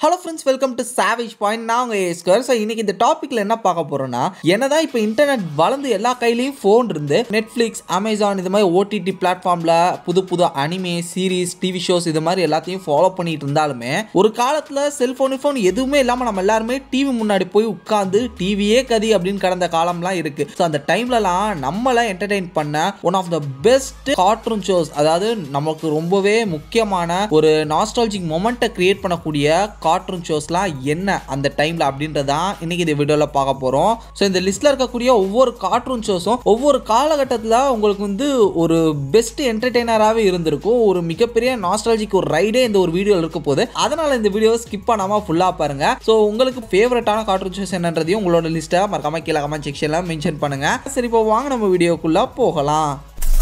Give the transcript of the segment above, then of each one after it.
hello friends welcome to Savage Point நான் உங்கள் ஏஸ்கர் so இன்னைக்கு இந்த டாப்பிக்கில் என்ன பார்க்க போகிறோன்னா என்னதான் இப்போ இன்டர்நெட் வளர்ந்து எல்லா கையிலையும் ஃபோன் இருந்து நெட்ஃப்ளிக்ஸ் அமேசான் இது மாதிரி ஓடிடி பிளாட்ஃபார்மில் புது புது அனிமே சீரிஸ் டிவி ஷோஸ் இது மாதிரி எல்லாத்தையும் ஃபாலோ பண்ணிட்டு இருந்தாலுமே ஒரு காலத்தில் செல்ஃபோனு ஃபோன் எதுவுமே இல்லாமல் நம்ம எல்லாருமே டிவி முன்னாடி போய் உட்காந்து டிவியே கதி அப்படின்னு கடந்த காலம்லாம் இருக்குது ஸோ அந்த டைம்லலாம் நம்மளை என்டர்டெயின் பண்ண one of the best cartoon shows அதாவது நமக்கு ரொம்பவே முக்கியமான ஒரு நாஸ்டாலஜிக் மொமெண்ட்டை கிரியேட் பண்ணக்கூடிய கார்ட்டூன் ஷோஸ்லாம் என்ன அந்த டைமில் அப்படின்றதான் இன்னைக்கு இந்த வீடியோவில் பார்க்க போகிறோம் ஸோ இந்த லிஸ்ட்டில் இருக்கக்கூடிய ஒவ்வொரு கார்ட்டூன் ஷோஸும் ஒவ்வொரு காலகட்டத்தில் உங்களுக்கு வந்து ஒரு பெஸ்ட் என்டர்டெய்னராகவே இருந்திருக்கும் ஒரு மிகப்பெரிய நாஸ்டாலஜிக் ஒரு ரைடே இந்த ஒரு வீடியோவில் இருக்க போது அதனால் இந்த வீடியோவை ஸ்கிப் பண்ணாமல் ஃபுல்லாக பாருங்க ஸோ உங்களுக்கு ஃபேவரட்டான கார்ட்டூன் ஷோஸ் என்னன்றதையும் உங்களோட லிஸ்ட்டை மறக்காம கீழே கமெண்ட் செக்ஷனில் மென்ஷன் பண்ணுங்க சரி இப்போ வாங்க நம்ம வீடியோக்குள்ளே போகலாம்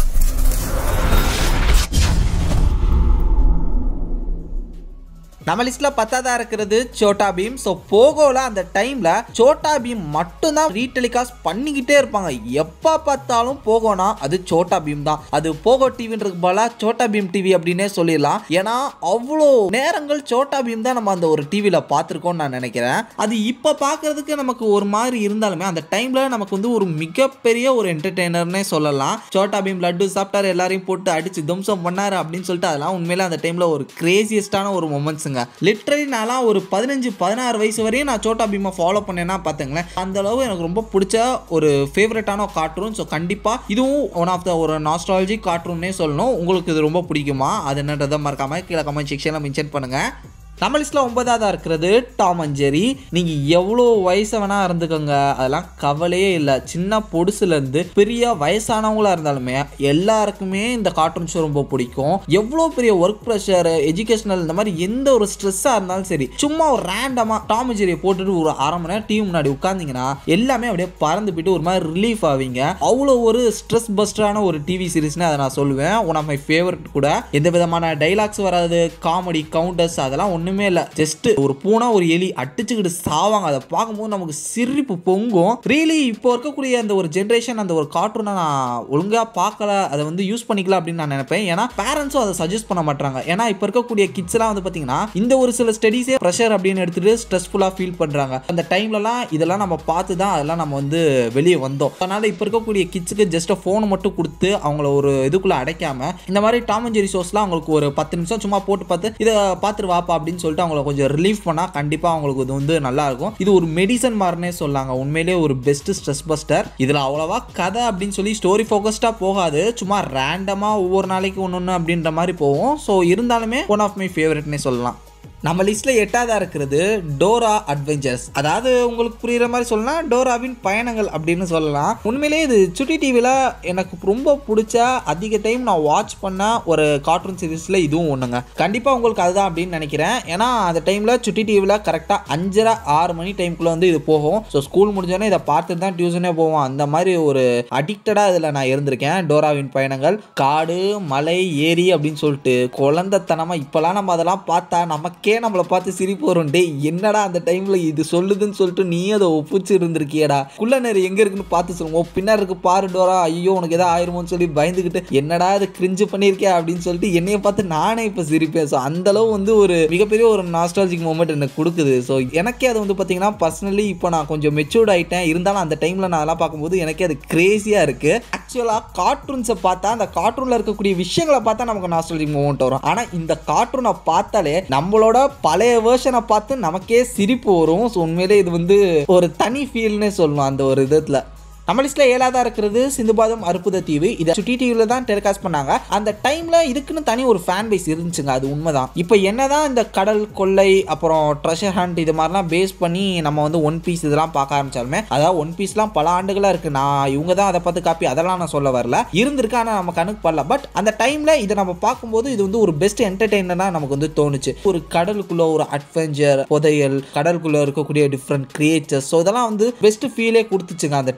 நம்ம லிஸ்ட்ல பத்தாவதா இருக்கிறது சோட்டா பீம் ஸோ போகோல அந்த டைம்ல சோட்டா பீம் மட்டும்தான் ரீடெலிகாஸ்ட் பண்ணிக்கிட்டே இருப்பாங்க எப்போ பார்த்தாலும் போகோனா அது சோட்டா பீம் தான் அது போகோ டிவின்றது போல சோட்டா பீம் டிவி அப்படின்னே சொல்லிடலாம் ஏன்னா அவ்வளோ நேரங்கள் சோட்டா பீம் தான் நம்ம அந்த ஒரு டிவியில் பார்த்துருக்கோம்னு நான் நினைக்கிறேன் அது இப்போ பார்க்கறதுக்கு நமக்கு ஒரு மாதிரி இருந்தாலுமே அந்த டைம்ல நமக்கு வந்து ஒரு மிகப்பெரிய ஒரு என்டர்டெய்னர்னே சொல்லலாம் சோட்டா பீம் லட்டு சாப்பிட்டாரு எல்லாரையும் போட்டு அடிச்சு தும்சம் பண்ணாரு அப்படின்னு சொல்லிட்டு அதெல்லாம் உண்மையில அந்த டைம்ல ஒரு கிரேசியஸ்டான ஒரு மொமெண்ட்ஸுங்க லிட்ரலி நான்லாம் ஒரு பதினஞ்சு பதினாறு வயசு வரையும் நான் சோட்டா பீமை ஃபாலோ பண்ணேன்னா பார்த்துங்களேன் அந்த அளவு எனக்கு ரொம்ப பிடிச்ச ஒரு ஃபேவரட்டான கார்ட்டூன் ஸோ கண்டிப்பாக இதுவும் ஒன் ஆஃப் த ஒரு நாஸ்ட்ராலஜி கார்ட்டூன்னே சொல்லணும் உங்களுக்கு இது ரொம்ப பிடிக்குமா அது என்னன்றதை மறக்காம கீழே கமெண்ட் செக்ஷனில் மென்ஷன் பண்ணுங்கள் நம்ம லிஸ்ட்டில் ஒன்பதாவதாக இருக்கிறது டாம் அண்ட் ஜெரி நீங்கள் எவ்வளோ வயசு வேணால் இருந்துக்கோங்க அதெல்லாம் கவலையே இல்லை சின்ன பொடுசுலேருந்து பெரிய வயசானவங்களாக இருந்தாலுமே எல்லாருக்குமே இந்த கார்ட்டூன் ஷோ ரொம்ப பிடிக்கும் எவ்வளோ பெரிய ஒர்க் ப்ரெஷர் எஜுகேஷனல் இந்த மாதிரி எந்த ஒரு ஸ்ட்ரெஸ்ஸாக இருந்தாலும் சரி சும்மா ஒரு ரேண்டமாக டாம் அண்ட் ஜெரியை போட்டுட்டு ஒரு அரை மணி நேரம் டிவி முன்னாடி உட்காந்திங்கன்னா எல்லாமே அப்படியே பறந்து போயிட்டு ஒரு மாதிரி ரிலீஃப் ஆவீங்க அவ்வளோ ஒரு ஸ்ட்ரெஸ் பஸ்டரான ஒரு டிவி சீரிஸ்னு அதை நான் சொல்லுவேன் ஒன் ஆஃப் மை ஃபேவரட் கூட எந்த விதமான டைலாக்ஸ் வராது காமெடி கவுண்டர்ஸ் அதெல்லாம் ஒன்று ஒன்றுமே இல்லை ஜஸ்ட் ஒரு பூனா ஒரு எலி அடிச்சுக்கிட்டு சாவாங்க அதை பார்க்கும்போது நமக்கு சிரிப்பு பொங்கும் ரியலி இப்போ இருக்கக்கூடிய அந்த ஒரு ஜென்ரேஷன் அந்த ஒரு கார்ட்டூனை நான் ஒழுங்காக பார்க்கல அதை வந்து யூஸ் பண்ணிக்கல அப்படின்னு நான் நினைப்பேன் ஏன்னா பேரண்ட்ஸும் அதை சஜஸ்ட் பண்ண மாட்டாங்க ஏன்னா இப்போ இருக்கக்கூடிய கிட்ஸ் எல்லாம் வந்து பார்த்தீங்கன்னா இந்த ஒரு சில ஸ்டடீஸே ப்ரெஷர் அப்படின்னு எடுத்துட்டு ஸ்ட்ரெஸ்ஃபுல்லாக ஃபீல் பண்ணுறாங்க அந்த டைம்லலாம் இதெல்லாம் நம்ம பார்த்து தான் அதெல்லாம் நம்ம வந்து வெளியே வந்தோம் அதனால் இப்போ இருக்கக்கூடிய கிட்ஸுக்கு ஜஸ்ட் ஃபோன் மட்டும் கொடுத்து அவங்கள ஒரு இதுக்குள்ளே அடைக்காம இந்த மாதிரி டாம் அண்ட் ஜெரி ஷோஸ்லாம் அவங்களுக்கு ஒரு பத்து நிமிஷம் சும்மா போட்டு பார்த்து இதை பார்த்துட்டு வாப்பா அப்படின்னு சொல்லிட்டு அவங்கள கொஞ்சம் ரிலீஃப் பண்ணால் கண்டிப்பாக அவங்களுக்கு இது வந்து நல்லா இருக்கும் இது ஒரு மெடிசன் மாதிரினே சொல்லாங்க உண்மையிலே ஒரு பெஸ்ட் ஸ்ட்ரெஸ் பஸ்டர் இதில் அவ்வளோவா கதை அப்படின்னு சொல்லி ஸ்டோரி ஃபோக்கஸ்டாக போகாது சும்மா ரேண்டமாக ஒவ்வொரு நாளைக்கு ஒன்று ஒன்று அப்படின்ற மாதிரி போகும் ஸோ இருந்தாலுமே ஒன் ஆஃப் மை ஃபேவரட்னே சொல்லலாம் நம்ம லிஸ்ட்டில் எட்டாவதாக இருக்கிறது டோரா அட்வென்ச்சர்ஸ் அதாவது உங்களுக்கு புரிகிற மாதிரி சொல்லலாம் டோராவின் பயணங்கள் அப்படின்னு சொல்லலாம் உண்மையிலேயே இது சுட்டி டிவியில் எனக்கு ரொம்ப பிடிச்ச அதிக டைம் நான் வாட்ச் பண்ண ஒரு கார்ட்டூன் சீரீஸில் இதுவும் ஒன்றுங்க கண்டிப்பாக உங்களுக்கு அதுதான் அப்படின்னு நினைக்கிறேன் ஏன்னா அந்த டைமில் சுட்டி டிவியில் கரெக்டாக அஞ்சரை ஆறு மணி டைம்குள்ளே வந்து இது போகும் ஸோ ஸ்கூல் முடிஞ்சோடனே இதை பார்த்துட்டு தான் டியூஷனே போவோம் அந்த மாதிரி ஒரு அடிக்டடாக இதில் நான் இருந்திருக்கேன் டோராவின் பயணங்கள் காடு மலை ஏரி அப்படின்னு சொல்லிட்டு குழந்தைத்தனமாக இப்போலாம் நம்ம அதெல்லாம் பார்த்தா நமக்கே நமக்கே நம்மளை பார்த்து சிரிப்பு வரும் டே என்னடா அந்த டைம்ல இது சொல்லுதுன்னு சொல்லிட்டு நீ அதை ஒப்பிச்சு இருந்திருக்கியடா குள்ள நேரம் எங்க இருக்குன்னு பார்த்து சொல்லுவோம் பின்னாடி இருக்கு பாரு டோரா ஐயோ உனக்கு ஏதாவது ஆயிருமோன்னு சொல்லி பயந்துக்கிட்டு என்னடா இது கிரிஞ்சு பண்ணியிருக்கே அப்படின்னு சொல்லிட்டு என்னைய பார்த்து நானே இப்போ சிரிப்பேன் ஸோ அந்த அளவு வந்து ஒரு மிகப்பெரிய ஒரு நாஸ்டாலஜிக் மூமெண்ட் எனக்கு கொடுக்குது ஸோ எனக்கே அது வந்து பார்த்தீங்கன்னா பர்சனலி இப்போ நான் கொஞ்சம் மெச்சூர்ட் ஆகிட்டேன் இருந்தாலும் அந்த டைமில் நான் அதெல்லாம் பார்க்கும்போது எனக்கே அது கிரேசியாக இருக்குது ஆக்சுவலாக கார்ட்டூன்ஸை பார்த்தா அந்த கார்ட்டூனில் இருக்கக்கூடிய விஷயங்களை பார்த்தா நமக்கு நாஸ்டாலஜிக் மூமெண்ட் வரும் ஆனால் இந்த கார்ட்டூனை பார்த்தாலே நம்மளோட பழைய வேர்ஷனை பார்த்து நமக்கே சிரிப்பு வரும் ஸோ உண்மையிலே இது வந்து ஒரு தனி ஃபீல்னே சொல்லணும் அந்த ஒரு விதத்தில் நம்ம லிஸ்ட்ல ஏழாவதா இருக்கிறது சிந்துபாதம் அற்புத தீவு இதை சுட்டி டிவியில் தான் டெலிகாஸ்ட் பண்ணாங்க அந்த டைம்ல இதுக்குன்னு தனி ஒரு ஃபேன் பேஸ் இருந்துச்சுங்க அது உண்மைதான் இப்போ என்னதான் இந்த கடல் கொள்ளை அப்புறம் ட்ரெஷர் ஹண்ட் இது மாதிரிலாம் பேஸ் பண்ணி நம்ம வந்து ஒன் பீஸ் இதெல்லாம் பார்க்க ஆரம்பிச்சாலுமே அதாவது ஒன் பீஸ்லாம் பல ஆண்டுகளாக இருக்கு நான் இவங்க தான் அதை பார்த்து காப்பி அதெல்லாம் நான் சொல்ல வரல இருந்திருக்கு ஆனால் நம்ம கணக்கு பண்ணல பட் அந்த டைம்ல இதை நம்ம பார்க்கும்போது இது வந்து ஒரு பெஸ்ட் என்டர்டெயினராக நமக்கு வந்து தோணுச்சு ஒரு கடலுக்குள்ள ஒரு அட்வென்ச்சர் புதையல் கடலுக்குள்ள இருக்கக்கூடிய டிஃப்ரெண்ட் கிரியேச்சர்ஸ் ஸோ இதெல்லாம் வந்து பெஸ்ட் ஃபீலே கொடுத்துச்சுங்க அந்த டைம்ல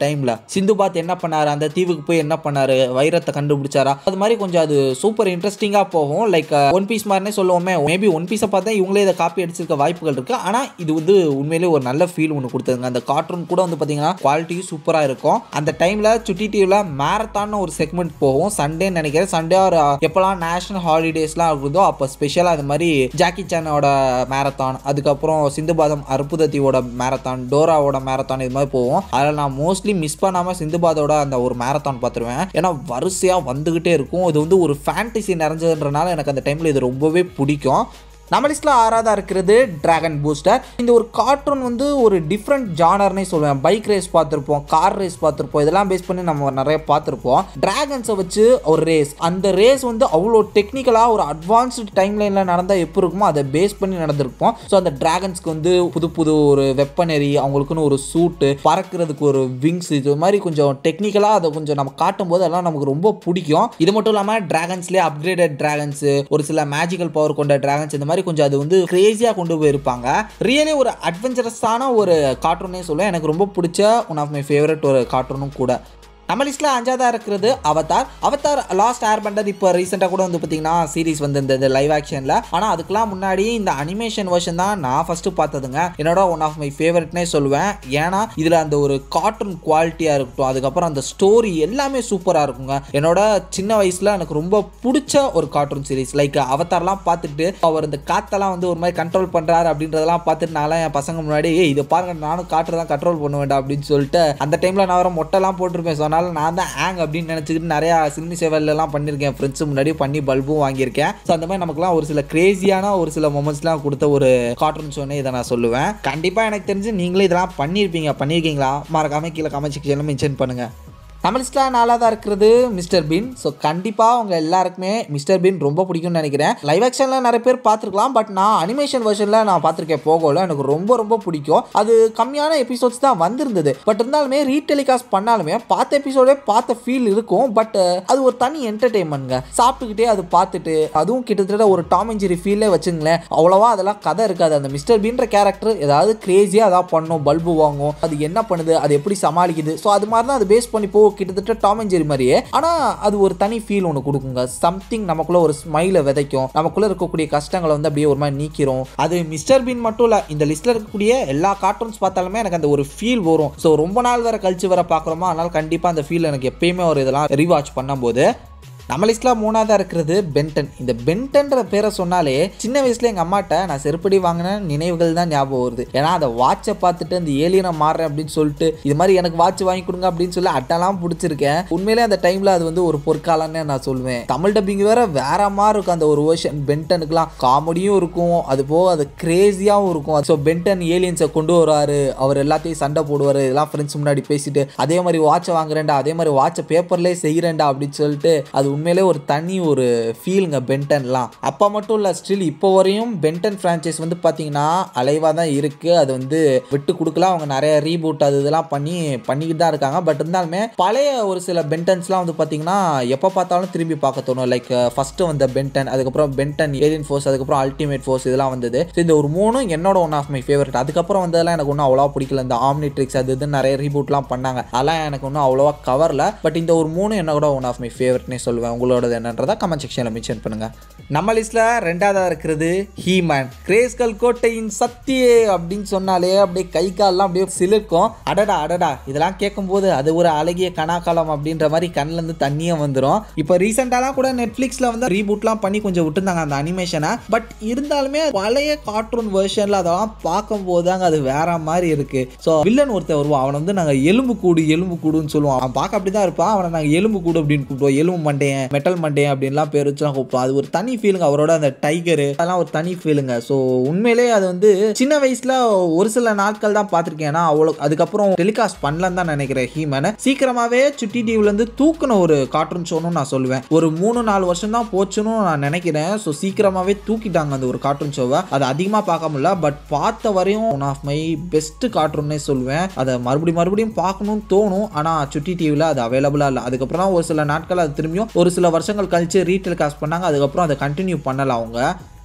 சிந்துபாத் என்ன பண்ணாரு அந்த தீவுக்கு போய் என்ன பண்ணாரு வைரத்தை கண்டுபிடிச்சாரா அது மாதிரி கொஞ்சம் அது சூப்பர் இன்ட்ரெஸ்டிங்காக போகும் லைக் ஒன் பீஸ் மாதிரினே சொல்லுவோமே மேபி ஒன் பீஸை பார்த்தா இவங்களே இதை காப்பி அடிச்சிருக்க வாய்ப்புகள் இருக்கு ஆனால் இது வந்து உண்மையிலேயே ஒரு நல்ல ஃபீல் ஒன்று கொடுத்ததுங்க அந்த கார்ட்டூன் கூட வந்து பார்த்தீங்கன்னா குவாலிட்டியும் சூப்பராக இருக்கும் அந்த டைமில் சுட்டி டிவியில் மேரத்தான் ஒரு செக்மெண்ட் போகும் சண்டேன்னு நினைக்கிறேன் சண்டே ஒரு எப்போல்லாம் நேஷனல் ஹாலிடேஸ்லாம் இருக்குதோ அப்போ ஸ்பெஷலாக அது மாதிரி ஜாக்கி சானோட மேரத்தான் அதுக்கப்புறம் சிந்துபாதம் அற்புதத்தியோட மேரத்தான் டோராவோட மேரத்தான் இது மாதிரி போகும் அதில் நான் மோஸ்ட்லி மிஸ் பண்ணாமல் சிந்துபாதோட அந்த ஒரு மேரத்தான் பார்த்துருவேன் ஏன்னா வரிசையாக வந்துக்கிட்டே இருக்கும் இது வந்து ஒரு ஃபேண்டசி நிறைஞ்சதுன்றனால எனக்கு அந்த டைமில் இது ரொம்பவே பிடிக்கும் நம்ம லிஸ்ட்டில் ஆறாவதா இருக்கிறது டிராகன் பூஸ்டர் இந்த ஒரு கார்ட்டூன் வந்து ஒரு டிஃப்ரெண்ட் ஜானர்னே சொல்லுவேன் பைக் ரேஸ் பார்த்துருப்போம் கார் ரேஸ் பார்த்துருப்போம் இதெல்லாம் பேஸ் பண்ணி நம்ம நிறைய பார்த்துருப்போம் டிராகன்ஸை வச்சு ஒரு ரேஸ் அந்த ரேஸ் வந்து அவ்வளோ டெக்னிக்கலாக ஒரு அட்வான்ஸ்டு டைம் லைனில் நடந்தால் எப்படி இருக்குமோ அதை பேஸ் பண்ணி நடந்திருப்போம் ஸோ அந்த டிராகன்ஸ்க்கு வந்து புது புது ஒரு வெப்பனரி அவங்களுக்குன்னு ஒரு சூட்டு பறக்கிறதுக்கு ஒரு விங்ஸ் இது மாதிரி கொஞ்சம் டெக்னிக்கலாக அதை கொஞ்சம் நம்ம காட்டும் போது அதெல்லாம் நமக்கு ரொம்ப பிடிக்கும் இது மட்டும் இல்லாமல் டிராகன்ஸ்லேயே அப்கிரேடட் டிராகன்ஸ் ஒரு சில மேஜிக்கல் பவர் கொண்ட டிராகன்ஸ் இந்த மாதிரி கொஞ்சம் அது வந்து கிரேசியாக கொண்டு போயிருப்பாங்க ரியலி ஒரு அட்வென்ச்சரஸான ஒரு கார்ட்டூனே சொல்லுவேன் எனக்கு ரொம்ப பிடிச்ச ஒன் ஆஃப் மை ஃபேவரட் ஒரு கார்ட்டூனும் கூட நம்ம லிஸ்ட்டில் அஞ்சாவதாக இருக்கிறது Avatar Avatar last airbender இப்போ ரீசெண்டாக கூட வந்து பார்த்தீங்கன்னா சீரிஸ் வந்திருந்தது லைவ் ஆக்ஷனில் ஆனால் அதுக்கெல்லாம் முன்னாடி இந்த அனிமேஷன் வெர்ஷன் தான் நான் ஃபஸ்ட்டு பார்த்ததுங்க என்னோட ஒன் ஆஃப் மை ஃபேவரட்னே சொல்லுவேன் ஏன்னா இதில் அந்த ஒரு கார்ட்டூன் குவாலிட்டியாக இருக்கட்டும் அதுக்கப்புறம் அந்த ஸ்டோரி எல்லாமே சூப்பராக இருக்குங்க என்னோட சின்ன வயசில் எனக்கு ரொம்ப பிடிச்ச ஒரு கார்ட்டூன் சீரிஸ் லைக் அவதார்லாம் பார்த்துட்டு அவர் இந்த காத்தெல்லாம் வந்து ஒரு மாதிரி கண்ட்ரோல் பண்ணுறாரு அப்படின்றதெல்லாம் பார்த்துட்டு நான்லாம் என் பசங்க முன்னாடி ஏய் இதை பாருங்க நானும் காற்று தான் கண்ட்ரோல் பண்ண வேண்டாம் அப்படின்னு சொல்லிட்டு அந்த டைமில் நான் வர மொட்டைலாம் போட்டிருப்பேன் ஸோ அதனால நான் தான் ஆங் அப்படின்னு நினச்சிக்கிட்டு நிறையா சினிமி சேவல்லாம் பண்ணியிருக்கேன் ஃப்ரெண்ட்ஸ் முன்னாடி பண்ணி பல்பும் வாங்கியிருக்கேன் ஸோ அந்த மாதிரி நமக்குலாம் ஒரு சில கிரேசியான ஒரு சில மொமெண்ட்ஸ்லாம் கொடுத்த ஒரு கார்ட்டூன் ஷோனே இதை நான் சொல்லுவேன் கண்டிப்பாக எனக்கு தெரிஞ்சு நீங்களே இதெல்லாம் பண்ணியிருப்பீங்க பண்ணியிருக்கீங்களா மறக்காம கீழே கமெண்ட் செக்ஷனில் மென்ஷன் பண்ணுங்கள் நம்ம லிஸ்ட்டில் நாலாவதாக இருக்கிறது மிஸ்டர் பீன் ஸோ கண்டிப்பாக அவங்க எல்லாருக்குமே மிஸ்டர் பீன் ரொம்ப பிடிக்கும்னு நினைக்கிறேன் லைவ் ஆக்ஷனில் நிறைய பேர் பார்த்துருக்கலாம் பட் நான் அனிமேஷன் வெர்ஷனில் நான் பார்த்துருக்கேன் போகல எனக்கு ரொம்ப ரொம்ப பிடிக்கும் அது கம்மியான எபிசோட்ஸ் தான் வந்திருந்தது பட் இருந்தாலுமே ரீடெலிகாஸ்ட் பண்ணாலுமே பார்த்த எபிசோடே பார்த்த ஃபீல் இருக்கும் பட் அது ஒரு தனி என்டர்டெயின்மெண்ட்ங்க சாப்பிட்டுக்கிட்டே அது பார்த்துட்டு அதுவும் கிட்டத்தட்ட ஒரு டாம் அண்ட் ஜெரி ஃபீலே வச்சுங்களேன் அவ்வளோவா அதெல்லாம் கதை இருக்காது அந்த மிஸ்டர் பீன்ற கேரக்டர் ஏதாவது கிரேசியாக அதான் பண்ணும் பல்பு வாங்கும் அது என்ன பண்ணுது அது எப்படி சமாளிக்குது ஸோ அது மாதிரி தான் அது பேஸ் பண்ணி போ கிட்டத்தட்ட டாம் அண்ட் ஜெரி மாதிரியே ஆனால் அது ஒரு தனி ஃபீல் ஒன்று கொடுக்குங்க சம்திங் நமக்குள்ள ஒரு ஸ்மைலை விதைக்கும் நமக்குள்ள இருக்கக்கூடிய கஷ்டங்களை வந்து அப்படியே ஒரு மாதிரி நீக்கிறோம் அது மிஸ்டர் பீன் மட்டும் இல்லை இந்த லிஸ்ட்டில் இருக்கக்கூடிய எல்லா கார்ட்டூன்ஸ் பார்த்தாலுமே எனக்கு அந்த ஒரு ஃபீல் வரும் ஸோ ரொம்ப நாள் வேற கழிச்சு வர பார்க்குறோமா அதனால கண்டிப்பாக அந்த ஃபீல் எனக்கு எப்பயுமே ஒரு இதெல்லாம் ரீவாச் பண்ணும்போது நம்ம லிஸ்ட்டில் மூணாவதாக இருக்கிறது பென்டன் இந்த பென்டன்ற பேரை சொன்னாலே சின்ன வயசுல எங்கள் அம்மாட்ட நான் செருப்படி வாங்கின நினைவுகள் தான் ஞாபகம் வருது ஏன்னா அதை வாட்சை பார்த்துட்டு அந்த ஏலியனை மாறுறேன் அப்படின்னு சொல்லிட்டு இது மாதிரி எனக்கு வாட்ச் வாங்கி கொடுங்க அப்படின்னு சொல்லி அட்டெல்லாம் பிடிச்சிருக்கேன் உண்மையிலே அந்த டைமில் அது வந்து ஒரு பொற்காலம்னு நான் சொல்லுவேன் தமிழ் டப்பிங் வேற வேற மாதிரி இருக்கும் அந்த ஒரு வருஷன் பென்டனுக்குலாம் காமெடியும் இருக்கும் அது போக அது கிரேசியாகவும் இருக்கும் ஸோ பென்டன் ஏலியன்ஸை கொண்டு வராரு அவர் எல்லாத்தையும் சண்டை போடுவார் இதெல்லாம் ஃப்ரெண்ட்ஸ் முன்னாடி பேசிட்டு அதே மாதிரி வாட்சை வாங்குறேன்டா அதே மாதிரி வாட்சை பேப்பர்லேயே செய்கிறேன்டா அப்படின்னு சொல்லிட்டு அது உண்மையிலே ஒரு தனி ஒரு ஃபீலுங்க பென்டன்லாம் அப்போ மட்டும் இல்லை ஸ்டில் இப்போ வரையும் பென்டன் ஃப்ரான்ச்சைஸ் வந்து பார்த்தீங்கன்னா அலைவாக தான் இருக்குது அது வந்து விட்டு கொடுக்கல அவங்க நிறைய ரீபூட் அது இதெல்லாம் பண்ணி பண்ணிக்கிட்டு தான் இருக்காங்க பட் இருந்தாலுமே பழைய ஒரு சில பென்டன்ஸ்லாம் வந்து பார்த்தீங்கன்னா எப்போ பார்த்தாலும் திரும்பி பார்க்க தோணும் லைக் ஃபஸ்ட்டு வந்த பென்டன் அதுக்கப்புறம் பென்டன் ஏலியன் ஃபோர்ஸ் அதுக்கப்புறம் அல்டிமேட் ஃபோர்ஸ் இதெல்லாம் வந்தது ஸோ இந்த ஒரு மூணும் என்னோட ஒன் ஆஃப் மை ஃபேவரட் அதுக்கப்புறம் வந்ததெல்லாம் எனக்கு ஒன்றும் அவ்வளோவா பிடிக்கல இந்த ஆம்னிட்ரிக்ஸ் அது இதுன்னு நிறைய ரீபூட்லாம் பண்ணாங்க அதெல்லாம் எனக்கு ஒன்றும் அவ்வளோவா கவரில் பட் இந்த ஒரு மூணு என்னோட ஒன் ஆஃப் மை ஃபேவரட்னே சொல்லுவேன் உங்களோடது என்னன்றதா கமெண்ட் செக்ஷனில் மென்ஷன் பண்ணுங்க நம்ம லிஸ்ட்டில் ரெண்டாவதாக இருக்கிறது ஹீமேன் கிரேஸ்கல் கோட்டையின் சக்தியே அப்படின்னு சொன்னாலே அப்படியே கை கால்லாம் அப்படியே சிலிர்க்கும் அடடா அடடா இதெல்லாம் கேட்கும்போது அது ஒரு அழகிய கனாக்காலம் அப்படின்ற மாதிரி கண்ணிலேருந்து தண்ணியே வந்துடும் இப்போ ரீசெண்டாலாம் கூட நெட்ஃப்ளிக்ஸில் வந்து ரீபூட்லாம் பண்ணி கொஞ்சம் விட்டுருந்தாங்க அந்த அனிமேஷனை பட் இருந்தாலுமே பழைய கார்ட்டூன் வெர்ஷனில் அதெல்லாம் பார்க்கும்போது தாங்க அது வேற மாதிரி இருக்கு ஸோ வில்லன் ஒருத்தர் வருவான் அவனை வந்து நாங்கள் எலும்பு கூடு எலும்பு கூடுன்னு சொல்லுவான் அவன் பார்க்க அப்படி தான் இருப்பான் அவனை நாங்கள் எலும்பு கூடு அப்படின்னு கூப்பிடுவோம் எலும்பு மண்டையன் மெட்டல் மண்டையன் அப்படின்லாம் பேர் வச்சுலாம் கூப்பிடுவோம் அது ஒரு தனி ஃபீலுங்க அவரோட அந்த டைகரு அதெல்லாம் ஒரு தனி ஃபீலுங்க ஸோ உண்மையிலே அது வந்து சின்ன வயசுல ஒரு சில நாட்கள் தான் பார்த்துருக்கேன் ஏன்னா அவ்வளோ அதுக்கப்புறம் டெலிகாஸ்ட் பண்ணலன்னு தான் நினைக்கிறேன் ஹீமனை சீக்கிரமாவே சுட்டி டிவிலேருந்து தூக்குன ஒரு கார்ட்டூன் ஷோன்னு நான் சொல்லுவேன் ஒரு மூணு நாலு வருஷம் தான் போச்சுன்னு நான் நினைக்கிறேன் ஸோ சீக்கிரமாவே தூக்கிட்டாங்க அந்த ஒரு கார்ட்டூன் ஷோவை அதை அதிகமாக பார்க்க முடியல பட் பார்த்த வரையும் ஒன் ஆஃப் மை பெஸ்ட் கார்ட்டூன்னே சொல்லுவேன் அதை மறுபடியும் மறுபடியும் பார்க்கணும்னு தோணும் ஆனால் சுட்டி டிவியில் அது அவைலபிளாக இல்லை அதுக்கப்புறம் தான் ஒரு சில நாட்கள் அது திரும்பியும் ஒரு சில வருஷங்கள் கழிச்சு ரீடெலிகாஸ்ட் பண்ணாங்க அதுக்கப்புறம் அதை கண்டினியூ பண்ணல அவங்க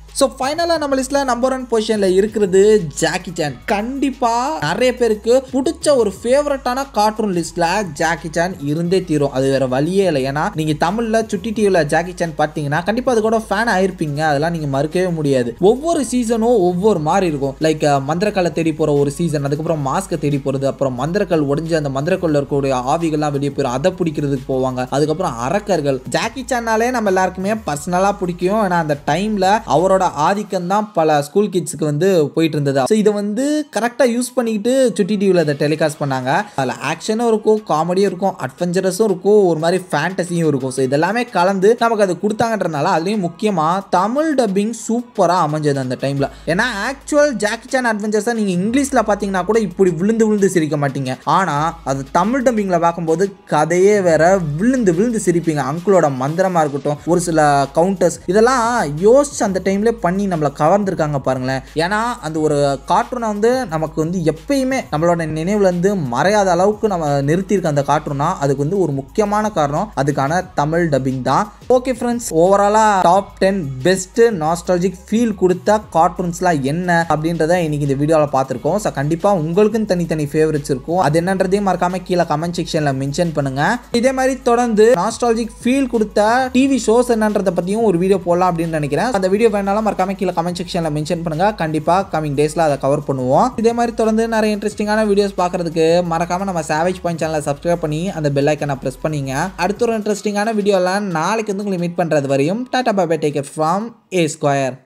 ஸோ ஃபைனலாக நம்ம லிஸ்ட்டில் நம்பர் ஒன் பொசிஷனில் இருக்கிறது ஜாக்கி சான் கண்டிப்பாக நிறைய பேருக்கு பிடிச்ச ஒரு ஃபேவரட்டான கார்ட்டூன் லிஸ்ட்டில் ஜாக்கி சான் இருந்தே தீரும் அது வேற வழியே இல்லை ஏன்னா நீங்கள் தமிழில் சுட்டி டிவியில் ஜாக்கி சான் பார்த்தீங்கன்னா கண்டிப்பாக அது கூட ஃபேன் ஆயிருப்பீங்க அதெல்லாம் நீங்கள் மறுக்கவே முடியாது ஒவ்வொரு சீசனும் ஒவ்வொரு மாதிரி இருக்கும் லைக் மந்திரக்கல்லை தேடி போகிற ஒரு சீசன் அதுக்கப்புறம் மாஸ்க்கை தேடி போகிறது அப்புறம் மந்திரக்கல் உடைஞ்சு அந்த மந்திரக்கல்ல இருக்கக்கூடிய ஆவிகள்லாம் வெளியே போயிடும் அதை பிடிக்கிறதுக்கு போவாங்க அதுக்கப்புறம் அரக்கர்கள் ஜாக்கி சான்னாலே நம்ம எல்லாருக்குமே பர்சனலாக பிடிக்கும் ஏன்னா அந்த டைமில் அவரோட ஆதிக்கம் தான் பல ஸ்கூல் கிட்ஸுக்கு வந்து போயிட்டு இருந்தது ஸோ இதை வந்து கரெக்டாக யூஸ் பண்ணிக்கிட்டு சுட்டி டிவியில் அதை டெலிகாஸ்ட் பண்ணாங்க அதில் ஆக்ஷனும் இருக்கும் காமெடியும் இருக்கும் அட்வென்ச்சரஸும் இருக்கும் ஒரு மாதிரி ஃபேண்டசியும் இருக்கும் ஸோ இதெல்லாமே கலந்து நமக்கு அது கொடுத்தாங்கன்றனால அதுலேயும் முக்கியமாக தமிழ் டப்பிங் சூப்பராக அமைஞ்சது அந்த டைமில் ஏன்னா ஆக்சுவல் ஜாக்கி சான் அட்வென்ச்சர்ஸை நீங்கள் இங்கிலீஷில் பார்த்தீங்கன்னா கூட இப்படி விழுந்து விழுந்து சிரிக்க மாட்டீங்க ஆனால் அது தமிழ் டப்பிங்கில் பார்க்கும்போது கதையே வேற விழுந்து விழுந்து சிரிப்பீங்க அங்கிளோட மந்திரமாக இருக்கட்டும் ஒரு சில கவுண்டர்ஸ் இதெல்லாம் யோசிச்சு அந்த டைம்ல பண்ணி நம்மளை கவர்ந்துருக்காங்க பாருங்களேன் ஏன்னா அந்த ஒரு கார்ட்டூனை வந்து நமக்கு வந்து எப்பயுமே நம்மளோட நினைவுலேருந்து மறையாத அளவுக்கு நம்ம நிறுத்தியிருக்க அந்த கார்ட்டூனா அதுக்கு வந்து ஒரு முக்கியமான காரணம் அதுக்கான தமிழ் டப்பிங் தான் ஓகே ஃப்ரெண்ட்ஸ் ஓவராலாக top ten best nostalgic feel கொடுத்த கார்ட்டூன்ஸ்லாம் என்ன அப்படின்றத இன்னைக்கு இந்த வீடியோவில் பார்த்துருக்கோம் ஸோ கண்டிப்பாக உங்களுக்குன்னு தனித்தனி ஃபேவரட்ஸ் இருக்கும் அது என்னன்றதையும் மறக்காம கீழே கமெண்ட் செக்ஷனில் மென்ஷன் பண்ணுங்க இதே மாதிரி தொடர்ந்து நாஸ்டாலஜிக் ஃபீல் கொடுத்த டிவி ஷோஸ் என்னன்றதை பற்றியும் ஒரு வீடியோ போடலாம் அப்படின்னு நினைக்கிறேன் அந்த வீடியோ வேணாலும் மறக்காம கீழே கமெண்ட் செக்ஷனில் மென்ஷன் பண்ணுங்க கண்டிப்பாக கமிங் டேஸில் அதை கவர் பண்ணுவோம் இதே மாதிரி தொடர்ந்து நிறைய இன்ட்ரெஸ்டிங்கான வீடியோஸ் பார்க்கறதுக்கு மறக்காம நம்ம சேவேஜ் பாயிண்ட் சேனலை சப்ஸ்கிரைப் பண்ணி அந்த பெல் ஐக்கனை ப்ரெஸ் பண்ணீங்க அடுத்த ஒரு இன்ட்ரெஸ்டிங்கான வீடியோலாம் நாளைக்கு வந்து உங்களை மீட் பண்ணுறது வரையும் ta ta bye bye take from A square